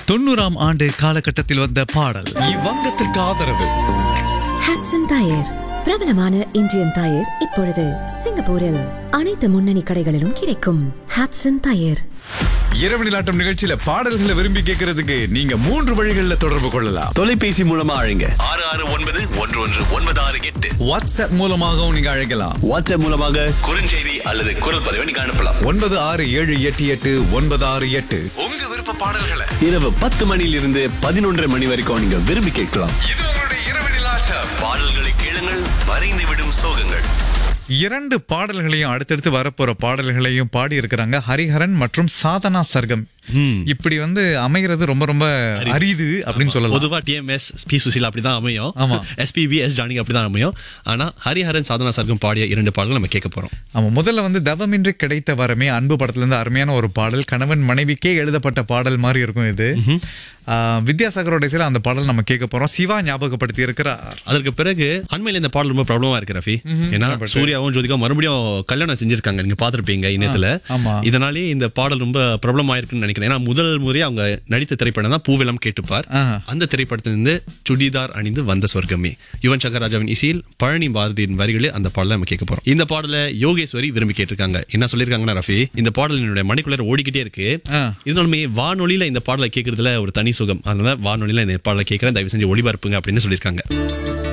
தொண்ணூறாம் ஆண்டு காலகட்டத்தில் வந்த பாடல் இவ்வங்கத்திற்கு ஆதரவு ஹாட்சன் டயர் பிரபலமான இந்தியன் டயர் இப்பொழுது சிங்கப்பூரில் அனைத்து முன்னணி கடைகளிலும் கிடைக்கும் ஹாட்சன் டயர் இரவு நிலாட்டம் நிகழ்ச்சியில பாடல்களை விரும்பி கேட்கறதுக்கு நீங்க மூன்று வழிகளில் தொடர்பு கொள்ளலாம் தொலைபேசி மூலமா அழைங்க ஆறு ஆறு ஒன்பது ஒன்று ஒன்று ஒன்பது ஆறு எட்டு வாட்ஸ்அப் மூலமாகவும் நீங்க அழைக்கலாம் வாட்ஸ்அப் மூலமாக குறுஞ்செய்தி அல்லது குரல் பதிவை நீங்க அனுப்பலாம் ஒன்பது ஆறு ஏழு எட்டு எட்டு ஒன்பது ஆறு எட்டு உங்க விருப்ப பாடல்களை இரவு பத்து மணியிலிருந்து பதினொன்றரை மணி வரைக்கும் நீங்க விரும்பி கேட்கலாம் இது உங்களுடைய இரவு நிலாட்டம் பாடல்களை கேளுங்கள் மறைந்து விடும் சோகங்கள் இரண்டு பாடல்களையும் அடுத்தடுத்து வரப்போற பாடல்களையும் பாடி இருக்கிறாங்க ஹரிஹரன் மற்றும் சாதனா சர்க்கம் இப்படி வந்து அமைகிறது ரொம்ப ரொம்ப அரிது அப்படின்னு சொல்லலாம் பொதுவா டிஎம்எஸ் பி சுசிலா அப்படிதான் அமையும் ஆமா. எஸ்பிபி எஸ் ஜானகி அப்படிதான் அமையும் ஆனா ஹரிஹரன் சாதனா சர்க்கம் பாடிய இரண்டு பாடல்கள் நம்ம கேட்க போறோம் ஆமா முதல்ல வந்து தவமின்றி கிடைத்த வரமே அன்பு படத்துல இருந்து அருமையான ஒரு பாடல் கணவன் மனைவிக்கே எழுதப்பட்ட பாடல் மாதிரி இருக்கும் இது ஆஹ், வித்யாசாகரோட இசையில அந்த பாடல் நம்ம கேட்க போறோம் சிவா ஞாபகப்படுத்தி இருக்கிறார் அதற்கு பிறகு அண்மையில இந்த பாடல் ரொம்ப ப்ராப்ளமா இருக்கு ரஃபி ஏன்னா சூர்யாவும் ஜோதிகாவும் மறுபடியும் கல்யாணம் செஞ்சிருக்காங்க நீங்க பாத்திருப்பீங்க இணையத்துல ஆமா. இதனாலே இந்த பாடல் ரொம்ப பிரபலம் ஆயிருக்குன்னு நினைக்கிறேன் ஏன்னா முதல் முறையா அவங்க நடித்த திரைப்படம் தான் பூவெல்லாம் கேட்டுப்பார் ஆஹா. அந்த திரைப்படத்திலிருந்து சுடிதார் அணிந்து வந்த சொர்க்கமே யுவன் சங்கர் ராஜாவின் இசையில் பழனி பாரதியின் வரிகளில் அந்த பாடலை நம்ம கேட்க போறோம் இந்த பாடலை யோகேஸ்வரி விரும்பி கேட்டிருக்காங்க என்ன சொல்லியிருக்காங்கன்னா ரஃபி இந்த பாடல் என்னுடைய மணிக்குள்ள ஓடிக்கிட்டே இருக்கு ஆ. இருந்தாலுமே வானொலியில இந்த பாடலை கேட்கறதுல ஒரு தனி சுகம் அதனால வானொலியில இந்த பாடலை கேட்கறேன் தயவு செஞ்சு ஒளிபரப்புங்க அப்படின்னு சொல்லியிருக்காங்க